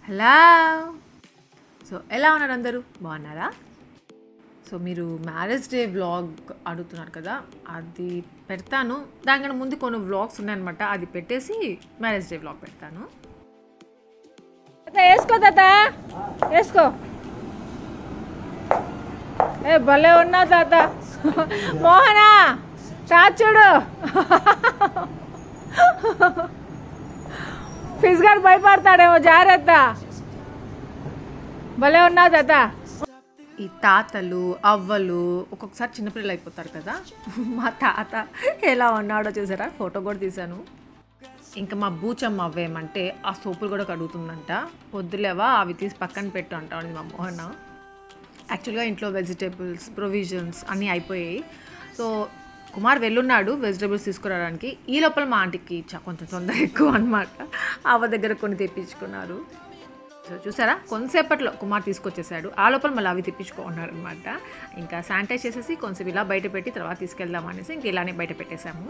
Hello so ఎలా ఉన్నారు అందరూ బాగున్నారా సో మీరు మ్యారేజ్ డే వ్లాగ్ అడుగుతున్నారు కదా అది పెడతాను దానికన్నా ముందు కొన్ని వ్లాగ్స్ ఉన్నాయన్నమాట అది పెట్టేసి మ్యారేజ్ డే వ్లాగ్ పెడతాను తాత, వేసుకో తాత వేసుకో ఏ భలే ఉన్నావు తాత మోహనా చాచ్ చూడు ఫిజ్ గారు భయపడతాడేమో జాగ్రత్త భలే ఉన్నావు తాత ఈ తాతలు అవ్వలు ఒక్కొక్కసారి చిన్నపిల్లలు అయిపోతారు కదా మా తాత ఎలా ఉన్నాడో చూసారా ఫోటో కూడా తీశాను ఇంకా మా బూచమ్మ అవ్వేమంటే ఆ సోపులు కూడా కడుగుతుందంట పొద్దులేవా అవి తీసి పక్కన పెట్టు అంటా ఉంది మా మోహన యాక్చువల్గా ఇంట్లో వెజిటేబుల్స్ ప్రొవిజన్స్ అన్నీ అయిపోయాయి సో కుమార్ వెళ్ళున్నాడు వెజిటేబుల్స్ తీసుకురావడానికి ఈ లోపల మా ఆంటీకి చ- కొంచెం తొందర ఎక్కువ అనమాట ఆవ దగ్గర కొన్ని తెప్పించుకున్నారు సో చూసారా కొంతసేపట్లో కుమార్ తీసుకొచ్చేసాడు ఆ లోపల మళ్ళీ అవి తెప్పించుకున్నాడు అనమాట ఇంకా శానిటైజ్ చేసేసి కొంచెం ఇలా బయట పెట్టి తర్వాత తీసుకెళ్దాం అనేసి ఇంక ఇలానే బయట పెట్టేశాము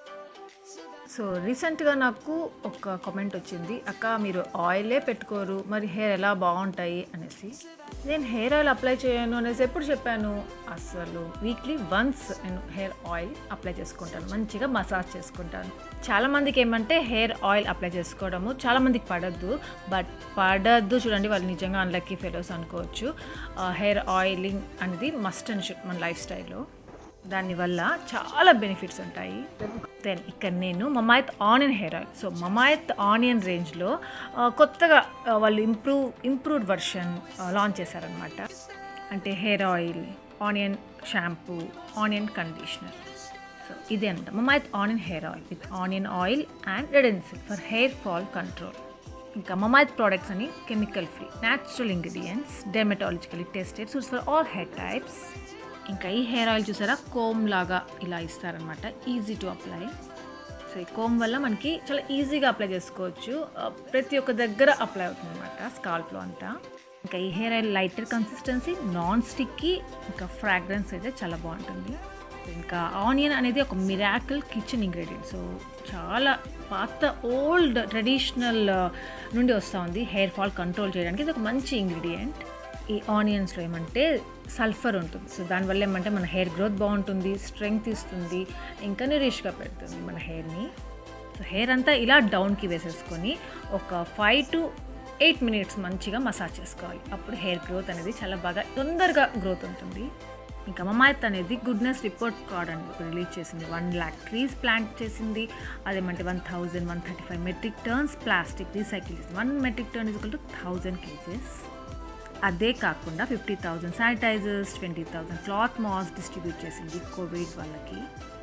సో రీసెంట్గా నాకు ఒక కామెంట్ వచ్చింది అక్క మీరు ఆయిలే పెట్టుకోరు మరి హెయిర్ ఎలా బాగుంటాయి అనేసి నేను హెయిర్ ఆయిల్ అప్లై చేయను అనేసి ఎప్పుడు చెప్పాను అసలు వీక్లీ వన్స్ నేను హెయిర్ ఆయిల్ అప్లై చేసుకుంటాను మంచిగా మసాజ్ చేసుకుంటాను చాలా మందికి ఏమంటే హెయిర్ ఆయిల్ అప్లై చేసుకోవడము చాలా మందికి పడద్దు బట్ పడద్దు చూడండి వాళ్ళు నిజంగా అన్లక్కీ ఫెలోస్ అనుకోవచ్చు హెయిర్ ఆయిలింగ్ అనేది మస్ట్ అండ్ షుడ్ మన లైఫ్ స్టైల్లో దానివల్ల చాలా బెనిఫిట్స్ ఉంటాయి దెన్ ఇక్కడ నేను Mamaearth onion hair oil so Mamaearth onion రేంజ్లో ఆ, కొత్తగా ఆ, వాళ్ళు ఇంప్రూవ్ ఇంప్రూవ్డ్ వర్షన్ లాంచ్ చేశారనమాట అంటే hair oil onion shampoo onion conditioner so ఇదే అనమాట Mamaearth onion hair oil with onion oil and redensyl for hair fall control ఇంకా మమాయత్ ప్రోడక్ట్స్ అని chemical free natural ingredients dermatologically tested suits for all hair types ఇంకా ఈ hair oil చూసారా comb లాగా ఇలా ఇస్తారనమాట ఈజీ టు అప్లై సో ఈ comb వల్ల మనకి చాలా ఈజీగా అప్లై చేసుకోవచ్చు ఆ, ప్రతి ఒక్క దగ్గర అప్లై అవుతుంది అనమాట స్కాల్ప్లో అంతా ఇంకా ఈ hair oil lighter consistency non sticky ఇంకా ఫ్రాగ్రెన్స్ అయితే చాలా బాగుంటుంది ఇంకా ఆనియన్ అనేది ఒక మిరాకిల్ కిచెన్ ఇంగ్రీడియంట్ సో చాలా పాత ఓల్డ్ ట్రెడిషనల్ నుండి వస్తూ ఉంది హెయిర్ ఫాల్ కంట్రోల్ చేయడానికి ఇది ఒక మంచి ఇంగ్రీడియంట్ ఈ ఆనియన్స్లో ఏమంటే సల్ఫర్ ఉంటుంది సో దానివల్ల ఏమంటే మన హెయిర్ గ్రోత్ బాగుంటుంది స్ట్రెంగ్త్ ఇస్తుంది ఇంకా నిరీష్గా పెడుతుంది మన హెయిర్ని సో హెయిర్ అంతా ఇలా డౌన్కి వేసేసుకొని ఒక ఫైవ్ టు ఎయిట్ మినిట్స్ మంచిగా మసాజ్ చేసుకోవాలి అప్పుడు హెయిర్ గ్రోత్ అనేది చాలా బాగా తొందరగా గ్రోత్ ఉంటుంది ఇంకా మమాయత్ అనేది గుడ్నెస్ రిపోర్ట్ కార్డ్ అని ఒక రిలీజ్ చేసింది వన్ ల్యాక్ ట్రీస్ ప్లాంట్ చేసింది అదేమంటే one thousand one thirty five metric tons plastic recycle చేసింది one metric ton is two thousand kgs అదే కాకుండా fifty thousand sanitisers twenty thousand cloth masks distribute చేసింది Covid వాళ్ళకి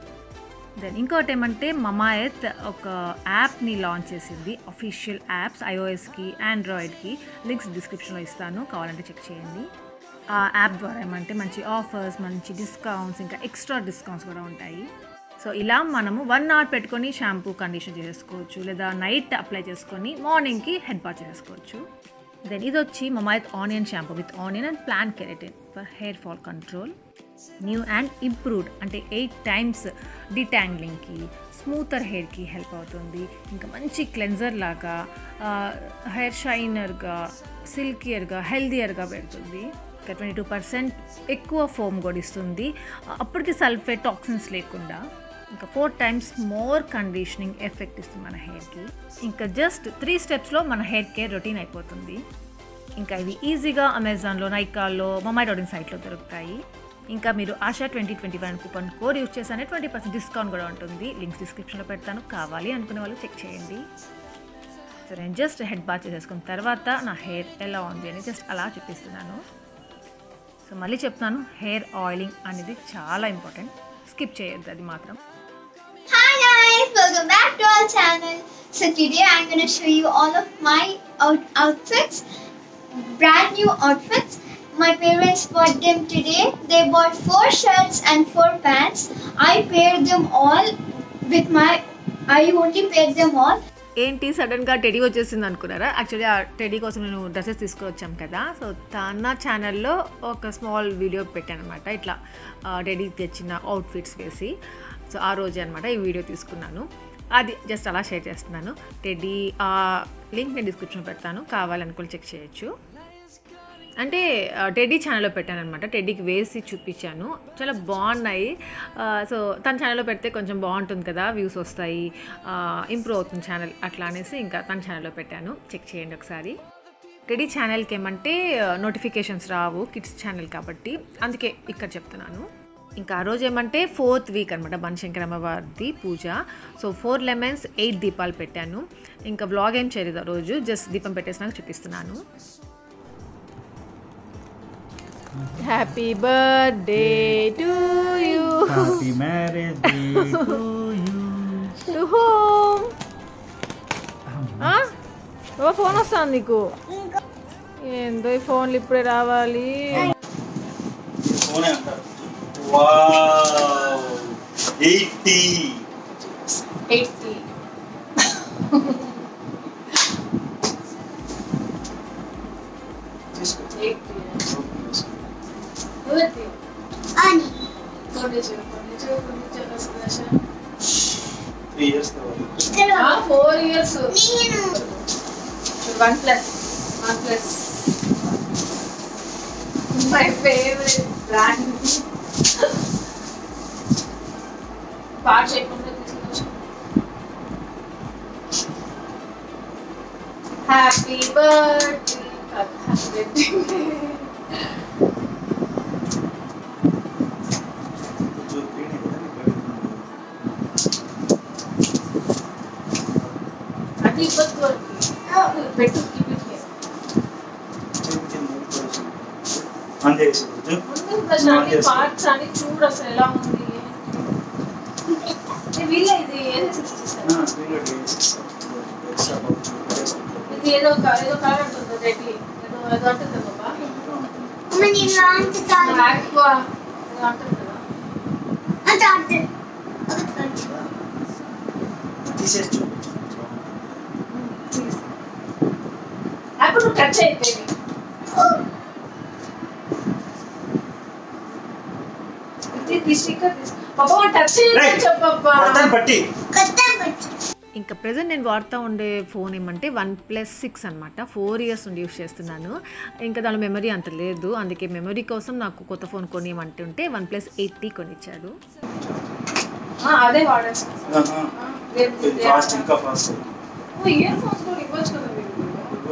దెన్ ఇంకోటి ఏమంటే మమాయత్ ఒక యాప్ని లాంచ్ చేసింది అఫీషియల్ యాప్స్ ఐఓఎస్కి ఆండ్రాయిడ్కి లింక్స్ డిస్క్రిప్షన్లో ఇస్తాను కావాలంటే చెక్ చేయండి ఆ యాప్ ద్వారా ఏమంటే మంచి ఆఫర్స్ మంచి డిస్కౌంట్స్ ఇంకా ఎక్స్ట్రా డిస్కౌంట్స్ కూడా ఉంటాయి సో ఇలా మనము వన్ అవర్ పెట్టుకొని షాంపూ కండిషన్ చేసుకోవచ్చు లేదా నైట్ అప్లై చేసుకొని మార్నింగ్కి హెడ్ బాత్ చేసుకోవచ్చు దెన్ ఇది వచ్చి Mamaearth onion shampoo with onion and plant keratin for hair fall control new and improved అంటే ఎయిట్ టైమ్స్ డిటాంగ్లింగ్కి స్మూతర్ హెయిర్కి హెల్ప్ అవుతుంది ఇంకా మంచి క్లెన్జర్ లాగా హెయిర్ షైనర్గా సిల్కియర్గా హెల్దియర్గా పెడుతుంది ఇంకా ట్వంటీ టూ పర్సెంట్ ఎక్కువ ఫోమ్ కూడా ఇస్తుంది అప్పటికి సల్ఫేట్ టాక్సిన్స్ లేకుండా ఇంకా four times more conditioning effect ఇస్తుంది మన హెయిర్కి ఇంకా జస్ట్ త్రీ స్టెప్స్లో మన హెయిర్ కేర్ రొటీన్ అయిపోతుంది ఇంకా ఇవి ఈజీగా అమెజాన్లో నైకాల్లో మమాయి డాటింగ్ సైట్లో దొరుకుతాయి ఇంకా మీరు Asha twenty twenty one coupon code use చేసానే ట్వంటీ పర్సెంట్ డిస్కౌంట్ కూడా ఉంటుంది లింక్స్ డిస్క్రిప్షన్లో పెడతాను కావాలి అనుకునే వాళ్ళు చెక్ చేయండి సో నేను జస్ట్ హెడ్ బాత్ చేసేసుకున్న తర్వాత నా హెయిర్ ఎలా ఉంది అని జస్ట్ అలా చూపిస్తున్నాను సో మళ్ళీ చెప్తున్నాను హెయిర్ ఆయిలింగ్ అనేది చాలా ఇంపార్టెంట్ స్కిప్ చేయొద్దు అది మాత్రం Hi guys, welcome back to our channel. So today I'm going to show you all of my out- outfits, brand new outfits. My parents bought them today. They bought four shirts and four pants. I paired them all with my. I only paired them all ఏంటి సడన్గా teddy వచ్చేసింది అనుకున్నారా actually ఆ teddy కోసం నేను dresses తీసుకువచ్చాం కదా so తన ఛానల్లో ఒక స్మాల్ వీడియో పెట్టాను అనమాట ఇట్లా టెడీ తెచ్చిన అవుట్ఫిట్స్ వేసి సో ఆ రోజే అనమాట ఈ వీడియో తీసుకున్నాను అది జస్ట్ అలా షేర్ చేస్తున్నాను టెడ్డీ లింక్ నేను డిస్క్రిప్షన్ పెడతాను కావాలనుకుని చెక్ చేయొచ్చు అంటే ఆ, టెడ్డీ ఛానల్లో పెట్టాను అనమాట టెడ్డీకి వేసి చూపించాను చాలా బాగున్నాయి ఆ, సో తన ఛానల్లో పెడితే కొంచెం బాగుంటుంది కదా వ్యూస్ వస్తాయి ఇంప్రూవ్ అవుతుంది ఛానల్ అట్లా అనేసి ఇంకా తన ఛానల్లో పెట్టాను చెక్ చేయండి ఒకసారి టెడీ ఛానల్కి ఏమంటే నోటిఫికేషన్స్ రావు కిడ్స్ ఛానల్ కాబట్టి అందుకే ఇక్కడ చెప్తున్నాను ఇంకా ఆ రోజు ఏమంటే ఫోర్త్ వీక్ అనమాట బనశంకర అమ్మవారిది పూజ సో ఫోర్ లెమన్స్ ఎయిట్ దీపాలు పెట్టాను ఇంకా వ్లాగ్ ఏం చేయలేదు ఆ రోజు జస్ట్ దీపం పెట్టేసినాక చూపిస్తున్నాను happy birthday to you happy marriage day to you to home ఓ ఫోన్ వస్తుంది నీకు ఏందో ఈ ఫోన్లు ఇప్పుడే రావాలి ఫోనే అంటారు వావ్ ఎయిటీ తీసుకో Ani. త్రీ ఇయర్స్ కావాలి ఇక్కడ ఫోర్ ఇయర్స్ నేను one plus one plus my favourite brand పాట చేయకుండా తీసుకొచ్చి హ్యాపీ బర్త్డే హ్యాపీ जो ग्रीन है ना అది ఇవ్వద్దు వాళ్ళకి పెట్టు చూపించే అంతే చూడొచ్చు ముందు ప్రశాంతి పార్ట్స్ అని చూడు అసలు ఎలా ఉంది ఏ వీళ్ళ ఇది ఏదో సృష్టిస్తారు ఇది ఏదో క- ఏదో కలర్ ఉంటుంది రెడ్డి ఏదో ఏదో అంటుంది బాబా అమ్మ నేను లాంటి కాదు ఎక్కువ ఏదో అంటుంది కదా అది ఆర్డర్ ఒకటి తీసేసి అప్పుడు నువ్వు టచ్ అయిపోయింది ఇది స్టిక్కర్ పాపా టచ్ చేయలేదు చెప్పబ్బా పట్టి కొత్త బట్టి ఇంకా ప్రజెంట్ నేను వాడుతూ ఉండే ఫోన్ ఏమంటే వన్ ప్లస్ సిక్స్ అనమాట ఫోర్ ఇయర్స్ నుండి యూస్ చేస్తున్నాను ఇంకా దానిలో మెమరీ అంత లేదు అందుకే మెమరీ కోసం నాకు కొత్త ఫోన్ కొనియమంటుంటే వన్ ప్లస్ ఎయిటీ కొనిచ్చాడు ఆ, అదే వాడేస్తాను ఫాస్ట్ ఇంకా ఫాస్ట్ ఇయర్ ఫోన్స్ కూడా ఇవ్వచ్చు కదా మీరు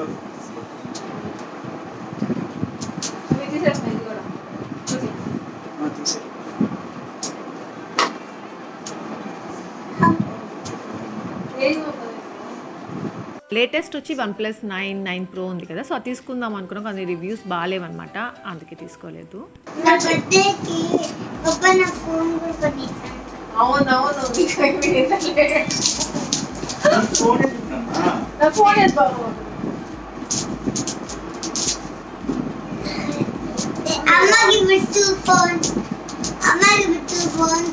అవి తీసేస్తాను ఇది కూడా చూసి తీసే ఏది ఉంటుంది లేటెస్ట్ వచ్చి one plus nine nine pro ఉంది కదా సో అది తీసుకుందాం అనుకున్నాం కానీ రివ్యూస్ బాగాలేవన్నమాట అందుకే తీసుకోలేదు నా బర్త్డేకి పప్ప నా ఫోన్ కూడా కొనిచ్చాడు అవునవును మీకు మీరు ఏంటంటే ఫోన్ ఎందుకున్నా నా ఫోన్ ఏది బాబు అమ్మకి విట్టు ఫోన్ అమ్మకి విట్టు ఫోన్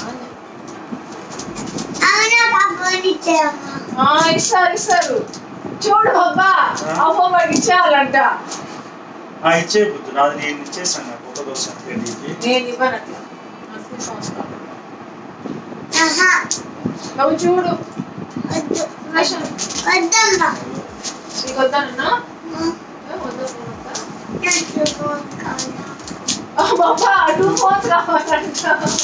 అమ్మ నాకు ఆ ఫోన్ ఇచ్చాయమ్మ ఆ, ఇస్తారు ఇస్తారు చూడు బాబా ఆ ఫోన్ వాడికి ఇచ్చేయాలంట ఇచ్చే బుద్ధు నాది నేను ఇచ్చేసాను నాకు కొత్త వస్తాను పెళ్ళికి నేను ఇవ్వను అట్లా నాకు తీసుకొని వస్తాను. ఆహా బాబు చూడు వద్దు రషన్ వద్దమ్మా నీకు వద్దానన్నా ఉమ్, వద్దా ఫోన్ వద్దా నాకు ఫోన్ కావాలా ఆ, బాబా టూ ఫోన్స్ కావాలంట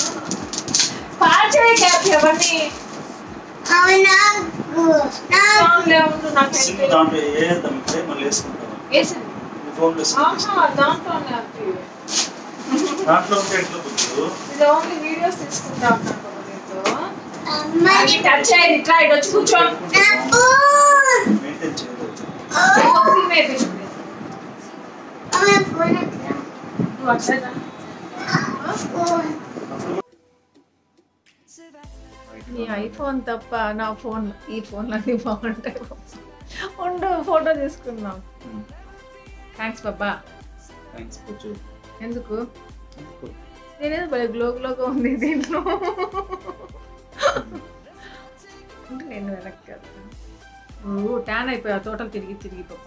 పాచే క్యాప్ అవన్నీ అవి నాకు నాకు ఫోన్లే ఉండు నాకు సిమ్ తెలియదు. దాంట్లో వేద్దాం ఇప్పుడే మళ్ళీ వేసుకుంటాం వేసింది మీ ఫోన్లో సిమ్ ఆహా దాంట్లోనే అది దాంట్లో ఉంటే ఎట్లా బుద్ధు ఇది ఓన్లీ వీడియోస్ తీసుకుంటా ఉంటాను బాబా నీతో అమ్మని అది టచ్ అయ్యేది ఇట్లా ఇటు వచ్చి కూర్చో నా ఫోన్ మెయింటైన్ చేయలేదు సిమ్ వేయించుకుంది అమ్మ ఫోన్ ఎక్కడ నువ్వు అట్లేదా ఫోన్ నీ ఐఫోన్ తప్ప నా ఫోన్ ఈ ఫోన్లు అన్నీ బాగుంటాయి ఉండు ఫోటో తీసుకుందాం థ్యాంక్స్ బాబా థ్యాంక్స్ బుజ్జు ఎందుకు నేనేదో భలే గ్లో గ్లోగా ఉంది దీంట్లో అంటే నేను వెనక్కి వెళ్తాను. ఓ ట్యాన్ అయిపోయా తోటలు తిరిగి తిరిగి పాప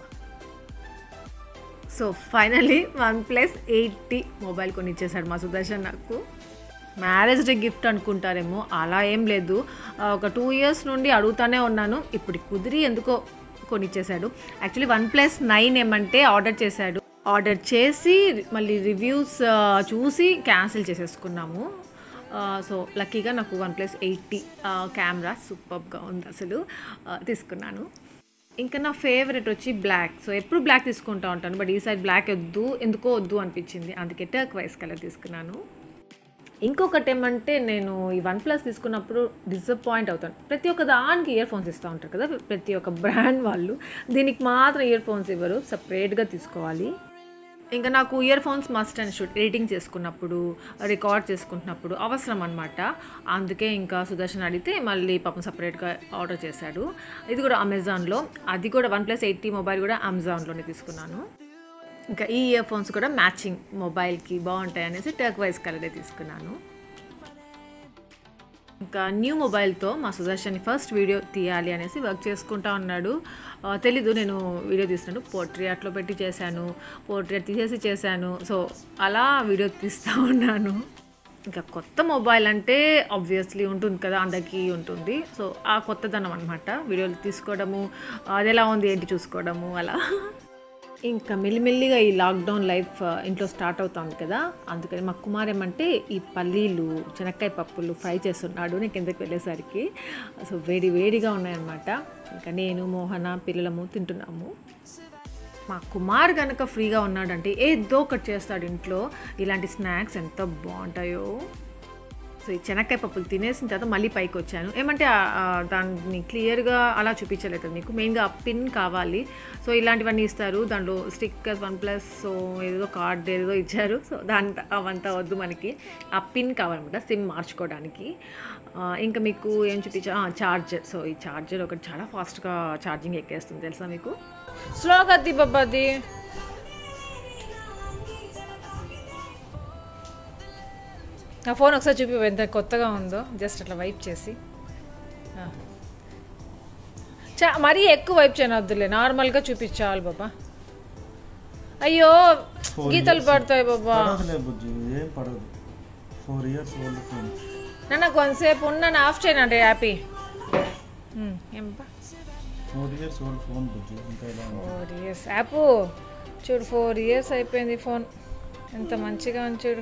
so finally one plus eight T mobile కొని ఇచ్చేసాడు మా సుదర్శన్ నాకు మ్యారేజ్ డే గిఫ్ట్ అనుకుంటారేమో అలా ఏం లేదు ఆ, ఒక టూ ఇయర్స్ నుండి అడుగుతానే ఉన్నాను ఇప్పుడు కుదిరి ఎందుకో కొనిచ్చేశాడు యాక్చువల్లీ వన్ ప్లస్ నైన్ ఏమంటే ఆర్డర్ చేశాడు ఆర్డర్ చేసి మళ్ళీ రివ్యూస్ చూసి క్యాన్సిల్ చేసేసుకున్నాము సో లక్కీగా నాకు వన్ ప్లస్ ఎయిటీ కెమెరా సూపర్గా ఉంది అసలు ఆ, తీసుకున్నాను ఇంకా నా ఫేవరెట్ వచ్చి బ్లాక్ సో ఎప్పుడు బ్లాక్ తీసుకుంటా ఉంటాను బట్ ఈసారి బ్లాక్ వద్దు ఎందుకో వద్దు అనిపించింది అందుకే టర్క్ వైస్ కలర్ తీసుకున్నాను ఇంకొకటి ఏమంటే నేను ఈ వన్ ప్లస్ తీసుకున్నప్పుడు డిసప్పాయింట్ అవుతాను ప్రతి ఒక్క దానికి ఇయర్ ఫోన్స్ ఇస్తూ ఉంటారు కదా ప్రతి ఒక్క బ్రాండ్ వాళ్ళు దీనికి మాత్రం ఇయర్ ఫోన్స్ ఇవ్వరు సపరేట్గా తీసుకోవాలి ఇంకా నాకు earphones must and should editing చేసుకున్నప్పుడు రికార్డ్ చేసుకుంటున్నప్పుడు అవసరం అనమాట అందుకే ఇంకా సుదర్శన్ అడిగితే మళ్ళీ పాపం సపరేట్గా ఆర్డర్ చేశాడు ఇది కూడా అమెజాన్లో అది కూడా వన్ ప్లస్ ఎయిటీ మొబైల్ కూడా అమెజాన్లోనే తీసుకున్నాను ఇంకా ఈ ఇయర్ ఫోన్స్ కూడా మ్యాచింగ్ మొబైల్కి బాగుంటాయి అనేసి టర్క్ వైజ్ కలరే తీసుకున్నాను ఇంకా న్యూ మొబైల్తో మా సుదర్శన్ని ఫస్ట్ వీడియో తీయాలి అనేసి వర్క్ చేసుకుంటా ఉన్నాడు ఆ, తెలీదు నేను వీడియో తీసినాను పోర్ట్రేట్లో పెట్టి చేశాను పోర్ట్రేట్ తీసేసి చేశాను సో అలా వీడియో తీస్తూ ఉన్నాను ఇంకా కొత్త మొబైల్ అంటే ఆబ్వియస్లీ ఉంటుంది కదా అందరికీ ఉంటుంది సో ఆ కొత్తదనం అనమాట వీడియోలు తీసుకోవడము అది ఎలా ఉంది ఏంటి చూసుకోవడము అలా ఇంకా మెల్లిమెల్లిగా ఈ లాక్డౌన్ లైఫ్ ఆ, ఇంట్లో స్టార్ట్ అవుతుంది కదా అందుకని మా కుమార్ ఏమంటే ఈ పల్లీలు శనక్కాయ పప్పులు ఫ్రై చేస్తున్నాడు నేను కిందకి వెళ్ళేసరికి సో వేడి వేడిగా ఉన్నాయన్నమాట ఇంకా నేను మోహన పిల్లలము తింటున్నాము మా కుమార్ కనుక ఫ్రీగా ఉన్నాడంటే ఏదో ఒకటి చేస్తాడు ఇంట్లో ఇలాంటి స్నాక్స్ ఎంత బాగుంటాయో సో ఈ శనక్కాయ పప్పులు తినేసిన తర్వాత మళ్ళీ పైకి వచ్చాను ఏమంటే ఆ- ఆ దాన్ని క్లియర్గా అలా చూపించలేదు కదా మీకు మెయిన్గా ఆ పిన్ కావాలి సో ఇలాంటివన్నీ ఇస్తారు దాంట్లో స్టిక్కర్స్ వన్ ప్లస్ సో ఏదో కార్డ్ ఏదో ఇచ్చారు సో దాని అవంతా వద్దు మనకి ఆ పిన్ కావాలన్నమాట సిమ్ మార్చుకోవడానికి ఆ, ఇంకా మీకు ఏం చూపించా చార్జర్ సో ఈ చార్జర్ ఒకటి చాలా ఫాస్ట్గా ఛార్జింగ్ ఎక్కేస్తుంది తెలుసా మీకు స్లోగా తీ బాబాది నా ఫోన్ ఒకసారి చూపి ఎంత కొత్తగా ఉందో జస్ట్ అట్లా వైప్ చేసి ఆ. చా మరీ ఎక్కువ వైప్ చేయనొద్దులే నార్మల్గా చూపించాలి బాబా అయ్యో గీతలు పడతాయి బాబా పడదులే బుజ్జి ఏం పడదు ఫోర్ ఇయర్స్ ఓల్డ్ ఫోన్ నాన్న కొంతసేపు ఉన్నాను ఆఫ్ చేయనంటే హ్యాపీ ఏంపా ఫోర్ ఇయర్స్ ఓల్డ్ ఫోన్ బుజ్జి ఇంకా ఎలా ఉంది ఫోర్ ఇయర్స్ యాప్ చూడు ఫోర్ ఇయర్స్ అయిపోయింది ఫోన్ ఎంత మంచిగా ఉంది చూడు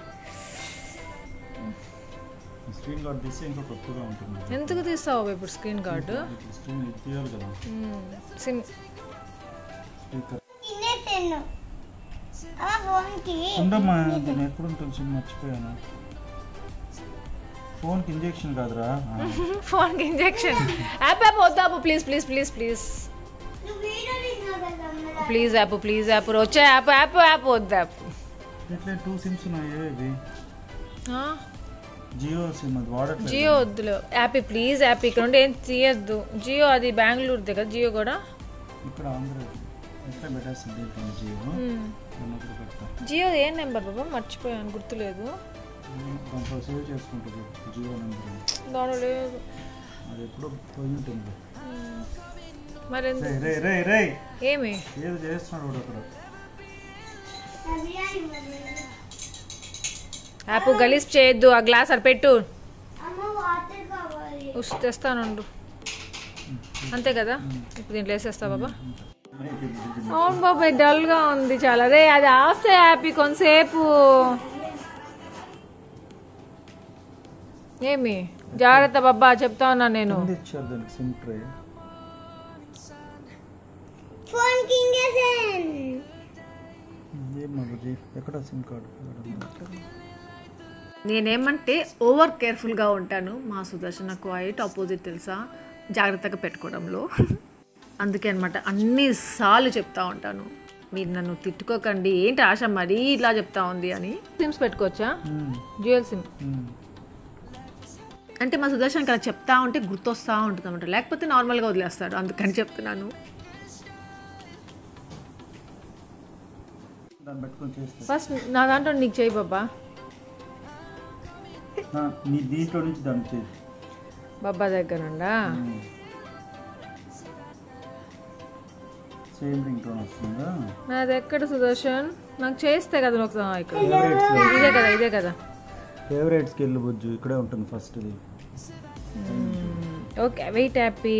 స్క్రీన్ గార్డ్ తీస్తే ఇంకా కొత్తగా ఉంటుంది ఎందుకు తీస్తావు బాబు ఇప్పుడు స్క్రీన్ గార్డు స్క్రీన్ ఇది తీయాలి కదా సిమ్ స్పీకర్ తినేసాను ఆ ఫోన్కి ఉండమ్మా నేను ఎప్పుడు ఉంటుంది సిమ్ మర్చిపోయాను ఫోన్కి ఇంజెక్షన్ కాదురా ఆ, ఫోన్కి ఇంజెక్షన్ యాప్ యాప్ వద్దా ప్లీజ్ ప్లీజ్ ప్లీజ్ ప్లీజ్ నువ్వు వీడియో తీసినావు కదా అమ్మ. ప్లీజ్ యాప్ ప్లీజ్ యాప్ వచ్చే యాప్ యాప్ యాప్ వద్దు యాప్ ఇట్లా టూ సిమ్స్ ఉన్నాయి ఇవి జియో సిమ్ అది వాడట్లేదు జియో వద్దులు యాప్ ప్లీజ్ యాప్ ఇక్కడ ఉండి ఏం తీయద్దు జియో అది బెంగళూరు దగ్గర జియో కూడా ఇక్కడ ఆంధ్ర ఎట్లా పెట్టేస్తుంది దీంట్లో జియో ఉన్నప్పుడు పెడతా జియో ఏ నెంబర్ బాబా మర్చిపోయాను గుర్తులేదు దాంట్లో సేవ్ చేసుకుంటుంది జియో నెంబర్ దాని లేదు అది ఎప్పుడో పోయి ఉంటుంది మరి ఎందుకు? రే రే రే రే ఏమి ఏదో చేస్తున్నాడు వాడు అక్కడ నా బిర్యానీ మమ్మీ. యాప్ గలీజ్ చేయొద్దు ఆ గ్లాస్ అక్కడ పెట్టు అమ్మ వాటర్ కావాలి ఉస్ తెస్తానుండు అంతే కదా ఇప్పుడు దీంట్లో వేసేస్తా బాబా అవును బాబాయ్ డల్గా ఉంది చాలా అదే అది ఆఫ్ హ్యాపీ కొంతసేపు ఏమి జాగ్రత్త బాబా చెప్తా ఉన్నా నేను కింద ఇచ్చారు దానికి సిమ్ ట్రే ఫోన్ కింగేసాను ఏం మగుజీ ఎక్కడ సిమ్ కార్డు నేనేమంటే ఓవర్ కేర్ఫుల్గా ఉంటాను మా సుదర్శన క్వైట్ ఆపోజిట్ తెలుసా జాగ్రత్తగా పెట్టుకోవడంలో అందుకే అనమాట అన్నిసార్లు చెప్తా ఉంటాను మీరు నన్ను తిట్టుకోకండి ఏంటి ఆశ మరీ ఇలా చెప్తా ఉంది అని సిమ్స్ పెట్టుకోవచ్చా డ్యూయల్ సిమ్ అంటే మా సుదర్శన్ అలా చెప్తా ఉంటే గుర్తొస్తూ ఉంటుంది అనమాట లేకపోతే నార్మల్గా వదిలేస్తాడు అందుకని చెప్తున్నాను దాన్ని పెట్టుకొని చేస్తే ఫస్ట్ నా దాంట్లో నీకు చేయి బాబా నా నీ దీంట్లో నుంచి దాన్ని చేయి బాబా దగ్గర నుండా సేమ్ రింగ్ టోన్ వస్తుందా నాది ఎక్కడ సుదర్శన్ నాకు చేస్తే కదా నువ్వు ఒకసారి ఇక్కడ ఫేవరెట్స్ ఇదే కదా ఇదే కదా ఫేవరెట్స్కి వెళ్ళి బుజ్జు ఇక్కడే ఉంటుంది ఫస్ట్ది ఓకే వెయిట్ హ్యాపీ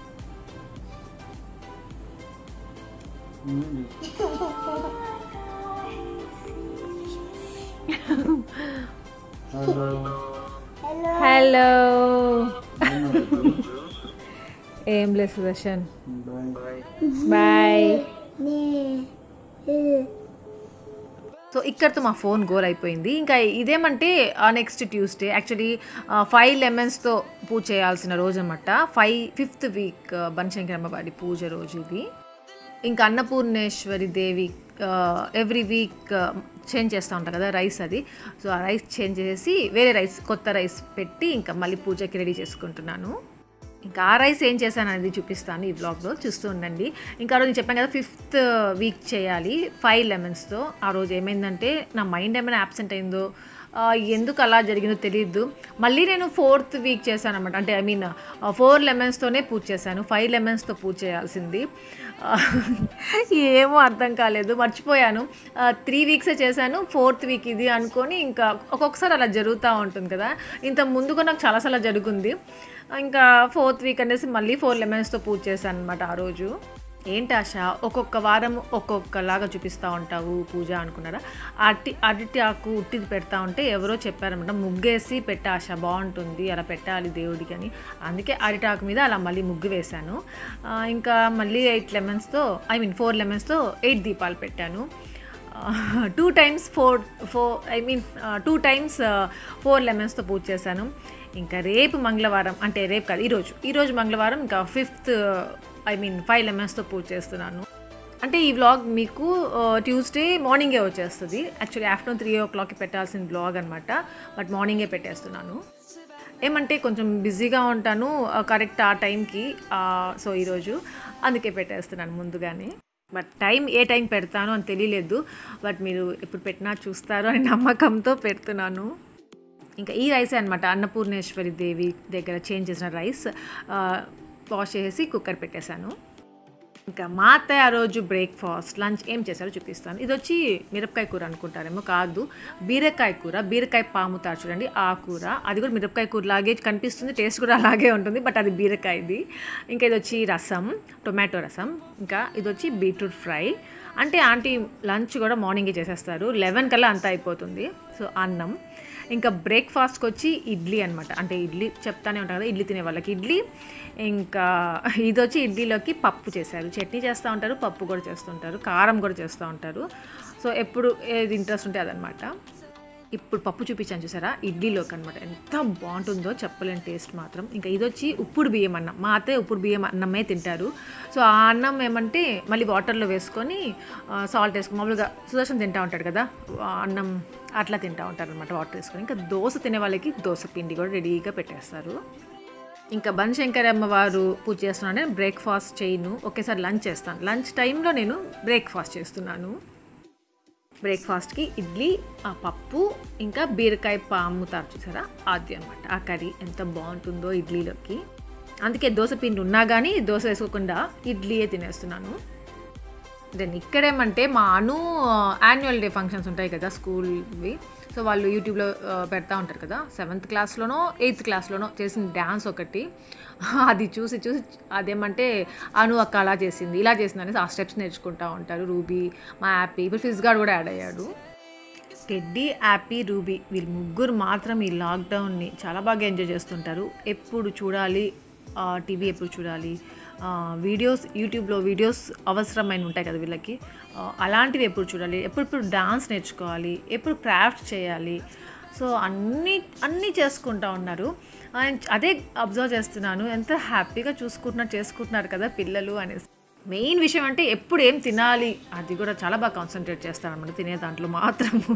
హలో ఏం లేదు సుదర్శన్ బాయ్ సో ఇక్కడితో మా ఫోన్ గోల్ అయిపోయింది ఇంకా ఇదేమంటే నెక్స్ట్ ట్యూస్డే యాక్చువల్లీ ఫైవ్ లెమన్స్తో పూజ చేయాల్సిన రోజు అనమాట ఫైవ్ ఫిఫ్త్ వీక్ బనశంకరమ్మ వారి పూజ రోజు ఇది ఇంకా Annapurneshwari Devi every week change చేస్తూ ఉంటారు కదా రైస్ అది సో ఆ రైస్ చేంజ్ చేసి వేరే రైస్ కొత్త రైస్ పెట్టి ఇంకా మళ్ళీ పూజకి రెడీ చేసుకుంటున్నాను ఇంకా ఆ రైస్ ఏం చేశాను అనేది చూపిస్తాను ఈ వ్లాగ్లో చూస్తూ ఉండండి ఇంకా ఆ రోజు నేను చెప్పాను కదా ఫిఫ్త్ వీక్ చేయాలి ఫైవ్ లెమన్స్తో ఆ రోజు ఏమైందంటే నా మైండ్ ఏమైనా యాబ్సెంట్ అయిందో ఆ, ఎందుకు అలా జరిగిందో తెలియదు మళ్ళీ నేను ఫోర్త్ వీక్ చేశాను అనమాట అంటే ఐ మీన్ ఫోర్ లెమన్స్తోనే పూజ చేశాను ఫైవ్ లెమన్స్తో పూజ చేయాల్సింది ఆ, ఏమో అర్థం కాలేదు మర్చిపోయాను త్రీ వీక్సే చేశాను ఫోర్త్ వీక్ ఇది అనుకొని ఇంకా ఒక్కొక్కసారి అలా జరుగుతూ ఉంటుంది కదా ఇంత ముందుగా నాకు చాలాసార్లు జరుగుంది ఇంకా ఫోర్త్ వీక్ అనేసి మళ్ళీ ఫోర్ లెమన్స్తో పూజ చేశాను అనమాట ఆ రోజు ఏంటి ఆశ ఒక్కొక్క వారం ఒక్కొక్కలాగా చూపిస్తూ ఉంటావు పూజ అనుకున్నారా అట్టి అరటి ఆకు ఉట్టిది పెడతా ఉంటే ఎవరో చెప్పారనమాట ముగ్గేసి పెట్టే ఆశ బాగుంటుంది అలా పెట్టాలి దేవుడికి అని అందుకే అరటి ఆకు మీద అలా మళ్ళీ ముగ్గు వేశాను ఆ, ఇంకా మళ్ళీ ఎయిట్ లెమన్స్తో ఐ మీన్ ఫోర్ లెమన్స్తో ఎయిట్ దీపాలు పెట్టాను two times four four I mean two times four లెమన్స్తో పూజ చేశాను ఇంకా రేపు మంగళవారం అంటే రేపు కాదు ఈరోజు ఈరోజు మంగళవారం ఇంకా ఫిఫ్త్ ఐ మీన్ ఫైవ్ లెమన్స్తో పూజ చేస్తున్నాను అంటే ఈ వ్లాగ్ మీకు ట్యూస్డే మార్నింగే వచ్చేస్తుంది యాక్చువల్లీ ఆఫ్టర్నూన్ త్రీ ఓ క్లాక్కి పెట్టాల్సిన బ్లాగ్ అనమాట బట్ మార్నింగే పెట్టేస్తున్నాను ఏమంటే కొంచెం బిజీగా ఉంటాను కరెక్ట్ ఆ టైంకి సో ఈరోజు అందుకే పెట్టేస్తున్నాను ముందుగానే బట్ టైం ఏ టైం పెడతాను అని తెలియలేదు బట్ మీరు ఎప్పుడు పెట్టినా చూస్తారు అని నమ్మకంతో పెడుతున్నాను ఇంకా ఈ రైసే అనమాట అన్నపూర్ణేశ్వరి దేవి దగ్గర చేంజ్ చేసిన రైస్ వాష్ చేసి కుక్కర్ పెట్టేశాను ఇంకా మా అత్తయ్య ఆ రోజు బ్రేక్ఫాస్ట్ లంచ్ ఏం చేశారో చూపిస్తాను ఇది వచ్చి మిరపకాయ కూర అనుకుంటారేమో కాదు బీరకాయ కూర బీరకాయ పాముతారు చూడండి ఆ కూర అది కూడా మిరపకాయ కూర లాగే కనిపిస్తుంది టేస్ట్ కూడా అలాగే ఉంటుంది బట్ అది బీరకాయది ఇంకా ఇది వచ్చి రసం టొమాటో రసం ఇంకా ఇది వచ్చి బీట్రూట్ ఫ్రై అంటే ఆంటీ లంచ్ కూడా మార్నింగే చేసేస్తారు లెవెన్ కల్లా అంతా అయిపోతుంది సో అన్నం ఇంకా బ్రేక్ఫాస్ట్కి వచ్చి ఇడ్లీ అనమాట అంటే ఇడ్లీ చెప్తానే ఉంటాను కదా ఇడ్లీ తినే వాళ్ళకి ఇడ్లీ ఇంకా ఇది వచ్చి ఇడ్లీలోకి పప్పు చేశారు చట్నీ చేస్తూ ఉంటారు పప్పు కూడా చేస్తుంటారు కారం కూడా చేస్తూ ఉంటారు సో ఎప్పుడు ఏది ఇంట్రెస్ట్ ఉంటే అదనమాట ఇప్పుడు పప్పు చూపించాను చూసారా ఇడ్లీలోకి అనమాట ఎంత బాగుంటుందో చెప్పలేని టేస్ట్ మాత్రం ఇంకా ఇది వచ్చి ఉప్పుడు బియ్యం అన్నం మా అత్తయ్య ఉప్పుడు బియ్యం అన్నమే తింటారు సో ఆ అన్నం ఏమంటే మళ్ళీ వాటర్లో వేసుకొని సాల్ట్ వేసుకొని మామూలుగా సుదర్శన్ తింటా ఉంటాడు కదా ఆ అన్నం అట్లా తింటా ఉంటారు అనమాట వాటర్ వేసుకొని ఇంకా దోశ తినే వాళ్ళకి దోశ పిండి కూడా రెడీగా పెట్టేస్తారు ఇంకా బనశంకరమ్మ వారు పూజ చేస్తున్నాను బ్రేక్ఫాస్ట్ చేయను ఒకేసారి లంచ్ చేస్తాను లంచ్ టైంలో నేను బ్రేక్ఫాస్ట్ చేస్తున్నాను బ్రేక్ఫాస్ట్కి ఇడ్లీ ఆ పప్పు ఇంకా బీరకాయ పాముతారు చూసారా అది అనమాట ఆ కర్రీ ఎంత బాగుంటుందో ఇడ్లీలోకి అందుకే దోశ పిండి ఉన్నా కానీ దోశ వేసుకోకుండా ఇడ్లీయే తినేస్తున్నాను దెన్ ఇక్కడేమంటే మా అను యాన్యువల్ డే ఫంక్షన్స్ ఉంటాయి కదా స్కూల్వి సో వాళ్ళు యూట్యూబ్లో ఆ, పెడతా ఉంటారు కదా సెవెంత్ క్లాస్లోనో ఎయిత్ క్లాస్లోనో చేసిన డ్యాన్స్ ఒకటి అది చూసి చూసి అదేమంటే అను అక్క అలా చేసింది ఇలా చేసింది అనేసి ఆ స్టెప్స్ నేర్చుకుంటూ ఉంటారు రూబీ మా యాపీ ఇప్పుడు ఫిజ్ గార్డ్ కూడా యాడ్ అయ్యాడు టెడ్డీ యాపీ రూబీ వీళ్ళు ముగ్గురు మాత్రం ఈ లాక్డౌన్ని చాలా బాగా ఎంజాయ్ చేస్తుంటారు ఎప్పుడు చూడాలి టీవీ ఎప్పుడు చూడాలి ఆ, వీడియోస్ యూట్యూబ్లో వీడియోస్ అవసరమైన ఉంటాయి కదా వీళ్ళకి ఆ, అలాంటివి ఎప్పుడు చూడాలి ఎప్పుడెప్పుడు డాన్స్ నేర్చుకోవాలి ఎప్పుడు క్రాఫ్ట్ చేయాలి సో అన్నీ అన్నీ చేసుకుంటా ఉన్నారు ఆ, అదే అబ్జర్వ్ చేస్తున్నాను ఎంత హ్యాపీగా చూసుకుంటున్నారు చేసుకుంటున్నారు కదా పిల్లలు అనేసి మెయిన్ విషయం అంటే ఎప్పుడు ఏం తినాలి అది కూడా చాలా బాగా కాన్సన్ట్రేట్ చేస్తాను అనమాట తినే దాంట్లో మాత్రము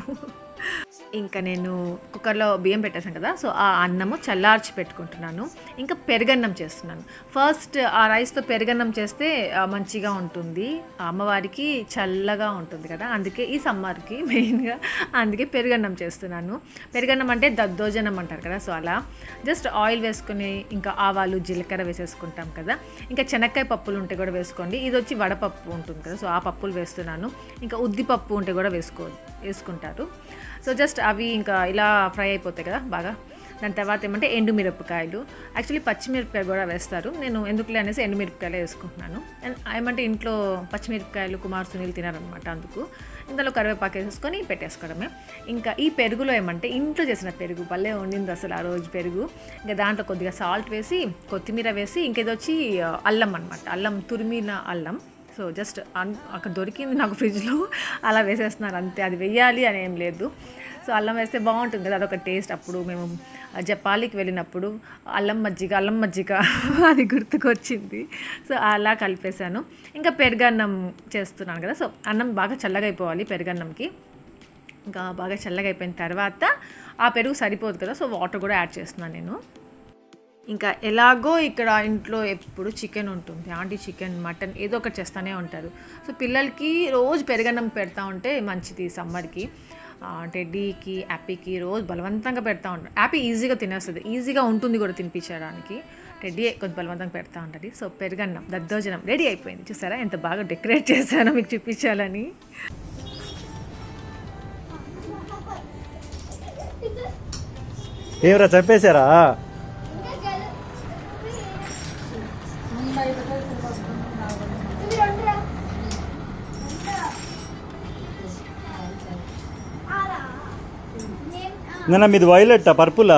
ఇంకా నేను కుక్కర్లో బియ్యం పెట్టేశాను కదా సో ఆ అన్నము చల్లార్చి పెట్టుకుంటున్నాను ఇంకా పెరుగన్నం చేస్తున్నాను ఫస్ట్ ఆ రైస్తో పెరుగన్నం చేస్తే ఆ, మంచిగా ఉంటుంది ఆ అమ్మవారికి చల్లగా ఉంటుంది కదా అందుకే ఈ సమ్మర్కి మెయిన్గా అందుకే పెరుగన్నం చేస్తున్నాను పెరుగన్నం అంటే దద్దోజనం అంటారు కదా సో అలా జస్ట్ ఆయిల్ వేసుకుని ఇంకా ఆవాలు జీలకర్ర వేసేసుకుంటాం కదా ఇంకా శనక్కాయ పప్పులు ఉంటే కూడా వేసుకోండి ఇది వచ్చి వడపప్పు ఉంటుంది కదా సో ఆ పప్పులు వేస్తున్నాను ఇంకా ఉద్దిపప్పు ఉంటే కూడా వేసుకో వేసుకుంటారు సో జస్ట్ అవి ఇంకా ఇలా ఫ్రై అయిపోతాయి కదా బాగా దాని తర్వాత ఏమంటే ఎండుమిరపకాయలు యాక్చువల్లీ పచ్చిమిరపకాయలు కూడా వేస్తారు నేను ఎందుకులే అనేసి ఎండుమిరపకాయలు వేసుకుంటున్నాను అండ్ ఏమంటే ఇంట్లో పచ్చిమిరపకాయలు కుమార్ సునీల్ తినారనమాట అందుకు ఇందులో కరివేపాకు వేసేసుకొని పెట్టేసుకోవడమే ఇంకా ఈ పెరుగులో ఏమంటే ఇంట్లో చేసిన పెరుగు భలే ఉండింది అసలు ఆ రోజు పెరుగు ఇంకా దాంట్లో కొద్దిగా సాల్ట్ వేసి కొత్తిమీర వేసి ఇంకేదో వచ్చి ఆ, అల్లం అనమాట అల్లం తురిమిన అల్లం సో జస్ట్ అన్ అక్కడ దొరికింది నాకు ఫ్రిడ్జ్లో అలా వేసేస్తున్నారు అంతే అది వెయ్యాలి అని ఏం లేదు సో అల్లం వేస్తే బాగుంటుంది కదా అదొక టేస్ట్ అప్పుడు మేము జపాలికి వెళ్ళినప్పుడు అల్లం మజ్జిగ అల్లం మజ్జిగ అది గుర్తుకొచ్చింది సో అలా కలిపేశాను ఇంకా పెరుగన్నం చేస్తున్నాను కదా సో అన్నం బాగా చల్లగా అయిపోవాలి పెరుగన్నంకి ఇంకా బాగా చల్లగా అయిపోయిన తర్వాత ఆ పెరుగు సరిపోదు కదా సో వాటర్ కూడా యాడ్ చేస్తున్నాను నేను ఇంకా ఎలాగో ఇక్కడ ఇంట్లో ఎప్పుడు చికెన్ ఉంటుంది ఆంటీ చికెన్ మటన్ ఏదో ఒకటి చేస్తూనే ఉంటారు సో పిల్లలకి రోజు పెరగన్నం పెడతా ఉంటే మంచిది సమ్మర్కి టెడ్డీకి యాపీకి రోజు బలవంతంగా పెడతా ఉంటారు యాపీ ఈజీగా తినేస్తుంది ఈజీగా ఉంటుంది కూడా తినిపించడానికి టెడ్డీ కొంచెం బలవంతంగా పెడతా ఉంటుంది సో పెరగన్నం దద్దోజనం రెడీ అయిపోయింది చూసారా ఎంత బాగా డెకరేట్ చేశానో మీకు చూపించాలని ఏమరా చంపేశారా నిన్న మీది వైలెట్టా పర్పులా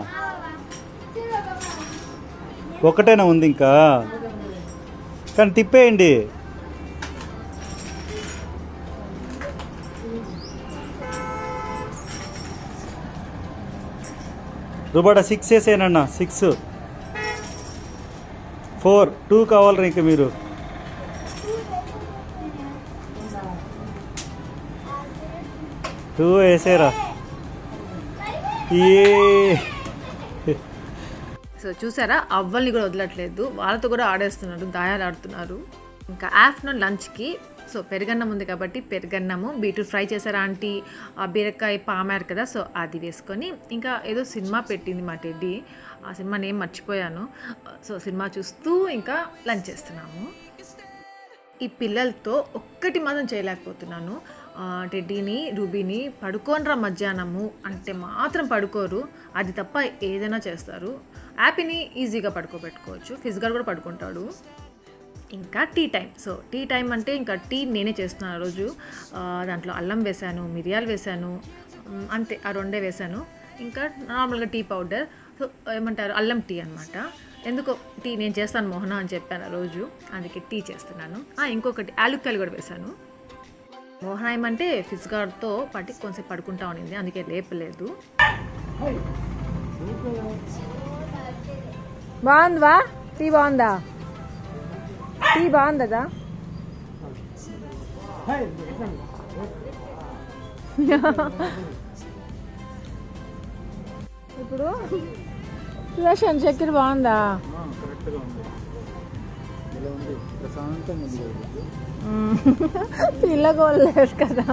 ఒకటేనా ఉంది ఇంకా కానీ తిప్పేయండి రుబాడా సిక్స్ వేసేయనన్నా సిక్స్ ఫోర్ టూ కావాలరా ఇంకా మీరు టూ వేసేరా ఏ సో చూసారా అవ్వల్ని కూడా వదలట్లేదు వాళ్ళతో కూడా ఆడేస్తున్నారు దాయాలు ఆడుతున్నారు ఇంకా ఆఫ్టర్నూన్ లంచ్కి సో పెరుగన్నం ఉంది కాబట్టి పెరుగన్నము బీట్రూట్ ఫ్రై చేశారా ఆంటీ ఆ బీరకాయ పామారు కదా సో అది వేసుకొని ఇంకా ఏదో సినిమా పెట్టింది మా టెడ్డీ ఆ సినిమా నేమ్ మర్చిపోయాను సో సినిమా చూస్తూ ఇంకా లంచ్ చేస్తున్నాము ఈ పిల్లలతో ఒక్కటి మాత్రం చేయలేకపోతున్నాను ఆ, టెడ్డీని రూబీని పడుకోనరా మధ్యాహ్నము అంటే మాత్రం పడుకోరు అది తప్ప ఏదైనా చేస్తారు యాపీని ఈజీగా పడుకోబెట్టుకోవచ్చు ఫిజికల్ కూడా పడుకుంటాడు ఇంకా tea time so tea time అంటే ఇంకా టీ నేనే చేస్తున్నాను ఆ రోజు ఆ, దాంట్లో అల్లం వేశాను మిరియాలు వేశాను మ్, అంతే ఆ రెండే వేశాను ఇంకా నార్మల్గా టీ పౌడర్ సో ఏమంటారు అల్లం టీ అనమాట ఎందుకో టీ నేను చేస్తాను మోహన అని చెప్పాను ఆ రోజు అందుకే టీ చేస్తున్నాను ఆ, ఇంకొకటి ఆలుక్కాయలు కూడా వేశాను మోహన ఏమంటే ఫిజ్గార్డ్తో పట్టి కొంచెం పడుకుంటా ఉన్నింది అందుకే లేపలేదు బాగుందా టీ బాగుందా టీ బాగుందా ఇప్పుడు సుదర్శన్ చక్కెర బాగుందా కరెక్ట్గా ఉంది ఇలా ఉంది ప్రశాంతంగా ఉంది పిల్లగోలేదు కదా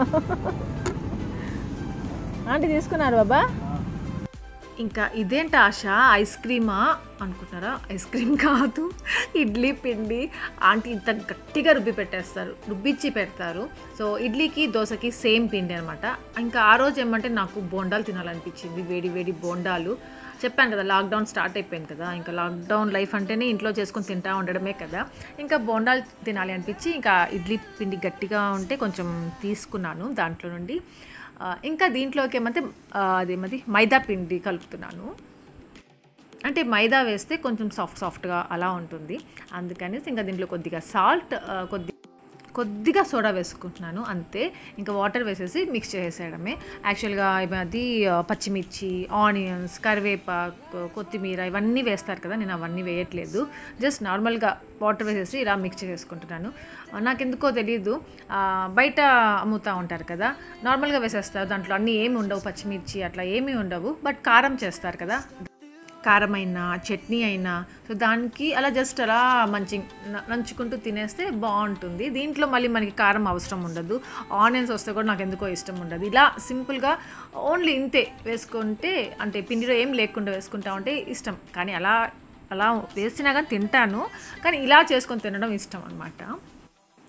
ఆంటీ తీసుకున్నారు బాబా ఇంకా ఇదేంటి ఆశ ఐస్ క్రీమా అనుకుంటున్నారా ఐస్ క్రీమ్ కాదు ఇడ్లీ పిండి ఆంటీ ఇంత గట్టిగా రుబ్బి పెట్టేస్తారు రుబ్బిచ్చి పెడతారు సో ఇడ్లీకి దోశకి సేమ్ పిండి అనమాట ఇంకా ఆ రోజు ఏమంటే నాకు బోండాలు తినాలనిపించింది వేడి వేడి బోండాలు చెప్పాను కదా లాక్డౌన్ స్టార్ట్ అయిపోయింది కదా ఇంకా లాక్డౌన్ లైఫ్ అంటేనే ఇంట్లో చేసుకొని తింటా ఉండడమే కదా ఇంకా బోండాలు తినాలి అనిపించి ఇంకా ఇడ్లీ పిండి గట్టిగా ఉంటే కొంచెం తీసుకున్నాను దాంట్లో నుండి ఆ, ఇంకా దీంట్లోకి ఏమంటే ఆ, అదేమది మైదా పిండి కలుపుతున్నాను అంటే మైదా వేస్తే కొంచెం సాఫ్ట్ సాఫ్ట్గా అలా ఉంటుంది అందుకనేసి ఇంకా దీంట్లో కొద్దిగా సాల్ట్ కొద్ది కొద్దిగా సోడా వేసుకుంటున్నాను అంతే ఇంకా వాటర్ వేసేసి మిక్స్ చేసేయడమే యాక్చువల్గా అది ఆ, పచ్చిమిర్చి ఆనియన్స్ కరివేపాకు కొత్తిమీర ఇవన్నీ వేస్తారు కదా నేను అవన్నీ వేయట్లేదు జస్ట్ నార్మల్గా వాటర్ వేసేసి ఇలా మిక్స్ చేసుకుంటున్నాను ఆ, నాకెందుకో తెలియదు ఆ, బయట అమ్ముతూ ఉంటారు కదా నార్మల్గా వేసేస్తారు దాంట్లో అన్నీ ఏమి ఉండవు పచ్చిమిర్చి అట్లా ఏమీ ఉండవు బట్ కారం చేస్తారు కదా కారం అయినా చట్నీ అయినా సో దానికి అలా జస్ట్ అలా మంచి న- నంచుకుంటూ తినేస్తే బాగుంటుంది దీంట్లో మళ్ళీ మనకి కారం అవసరం ఉండదు ఆనియన్స్ వస్తే కూడా నాకు ఎందుకో ఇష్టం ఉండదు ఇలా సింపుల్గా ఓన్లీ ఇంతే వేసుకుంటే అంటే పిండిలో ఏం లేకుండా వేసుకుంటా ఉంటే ఇష్టం కానీ అలా అలా వేసినా కానీ తింటాను కానీ ఇలా చేసుకొని తినడం ఇష్టం అనమాట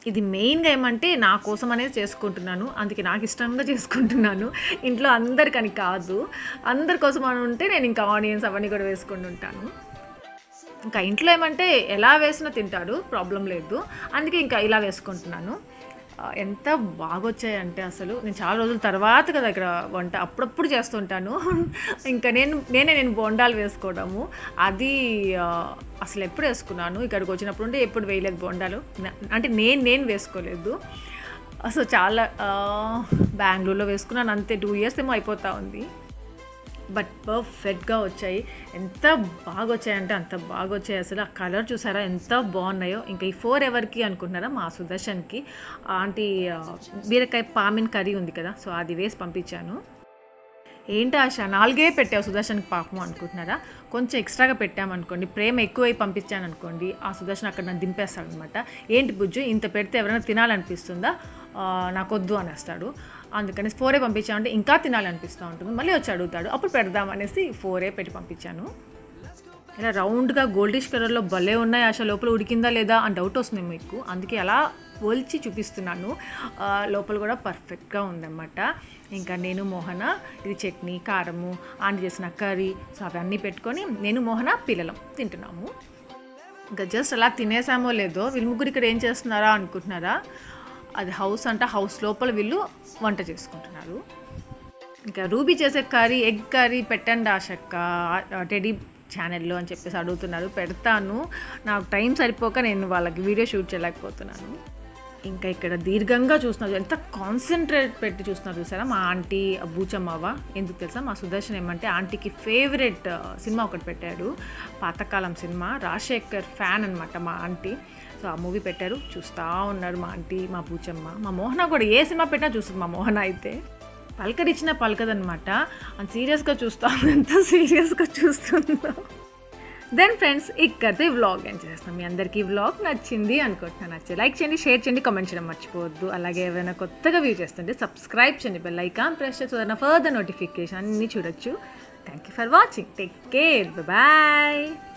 ఇది మెయిన్గా ఏమంటే నా కోసం అనేది చేసుకుంటున్నాను అందుకే నాకు ఇష్టంగా చేసుకుంటున్నాను ఇంట్లో అందరికని కాదు అందరి కోసం అని ఉంటే నేను ఇంకా ఆనియన్స్ అవన్నీ కూడా వేసుకుంటూ ఉంటాను ఇంకా ఇంట్లో ఏమంటే ఎలా వేసినా తింటాడు ప్రాబ్లం లేదు అందుకే ఇంకా ఇలా వేసుకుంటున్నాను ఆ, ఎంత బాగా వచ్చాయంటే అసలు నేను చాలా రోజుల తర్వాత కదా ఇక్కడ వంట అప్పుడప్పుడు చేస్తుంటాను ఇంకా నేను నేనే నేను బొండాలు వేసుకోవడము అది ఆ, అసలు ఎప్పుడు వేసుకున్నాను ఇక్కడికి వచ్చినప్పుడు ఉంటే ఎప్పుడు వేయలేదు బొండాలు నా- అంటే నేను నేను వేసుకోలేదు అసలు చాలా ఆ, బెంగళూరులో వేసుకున్నాను అంతే టూ ఇయర్స్ ఏమో అయిపోతా ఉంది బట్ పర్ఫెక్ట్గా వచ్చాయి ఎంత బాగా వచ్చాయంటే అంత బాగా వచ్చాయి అసలు ఆ కలర్ చూసారా ఎంత బాగున్నాయో ఇంకా ఈ ఫోర్ ఎవరికి అనుకుంటున్నారా మా సుదర్శన్కి ఆంటీ ఆ, బీరకాయ పామిన్ కర్రీ ఉంది కదా సో అది వేసి పంపించాను ఏంటి ఆశ నాలుగే పెట్టావు సుదర్శన్కి పాపం అనుకుంటున్నారా కొంచెం ఎక్స్ట్రాగా పెట్టామనుకోండి ప్రేమ ఎక్కువై పంపించాను అనుకోండి ఆ సుదర్శన్ అక్కడ నన్ను దింపేస్తాడు అనమాట ఏంటి బుజ్జు ఇంత పెడితే ఎవరైనా తినాలనిపిస్తుందా ఆ, నాకొద్దు అనేస్తాడు అందుకని ఫోరే పంపించామంటే ఇంకా తినాలనిపిస్తూ ఉంటుంది మళ్ళీ వచ్చి అడుగుతాడు అప్పుడు పెడదాం అనేసి ఫోరే పెట్టి పంపించాను ఇలా రౌండ్గా గోల్డిష్ కలర్లో భలే ఉన్నాయి ఆశ లోపల ఉడికిందా లేదా అని డౌట్ వస్తుంది మీకు అందుకే అలా పోల్చి చూపిస్తున్నాను ఆ, లోపల కూడా పర్ఫెక్ట్గా ఉందన్నమాట ఇంకా నేను మోహన ఇది చట్నీ కారము ఆంటీ చేసిన కర్రీ సో అవన్నీ పెట్టుకొని నేను మోహన పిల్లలం తింటున్నాము ఇంకా జస్ట్ అలా తినేసామో లేదో వీళ్ళు ముగ్గురు ఇక్కడ ఏం చేస్తున్నారా అనుకుంటున్నారా అది హౌస్ అంట హౌస్ లోపల వీళ్ళు వంట చేసుకుంటున్నారు ఇంకా రూబీ చేసే కర్రీ ఎగ్ కర్రీ పెట్టండి ఆశక్క టెడీ ఛానల్లో అని చెప్పేసి అడుగుతున్నారు పెడతాను నాకు టైం సరిపోక నేను వాళ్ళకి వీడియో షూట్ చేయలేకపోతున్నాను ఇంకా ఇక్కడ దీర్ఘంగా చూస్తున్నారు ఎంత కాన్సన్ట్రేట్ పెట్టి చూస్తున్నారు చూసారా మా ఆంటీ బూచమ్మవ్వ ఎందుకు తెలుసా మా సుదర్శన్ ఏమంటే ఆంటీకి ఫేవరెట్ సినిమా ఒకటి పెట్టాడు పాతకాలం సినిమా రాజశేఖర్ ఫ్యాన్ అనమాట మా ఆంటీ సో ఆ మూవీ పెట్టారు చూస్తూ ఉన్నారు మా ఆంటీ మా బూచమ్మ మా మోహన కూడా ఏ సినిమా పెట్టినా చూస్తుంది మా మోహన అయితే పలకరిచ్చిన పలకదనమాట అంత సీరియస్గా చూస్తాం ఎంత సీరియస్గా చూస్తుందో దెన్ ఫ్రెండ్స్ ఇక్కడితో ఈ వ్లాగ్ ఏం చేస్తాం మీ అందరికీ ఈ వ్లాగ్ నచ్చింది అనుకుంటున్నాను నచ్చి లైక్ చేయండి షేర్ చేయండి కామెంట్ చేయడం మర్చిపోవద్దు అలాగే ఎవరైనా కొత్తగా వ్యూ చేస్తుంటే సబ్స్క్రైబ్ చేయండి బెల్ ఐకాన్ ప్రెస్ చేసి ఫర్దర్ నోటిఫికేషన్ అన్నీ చూడొచ్చు thank you for watching take care bye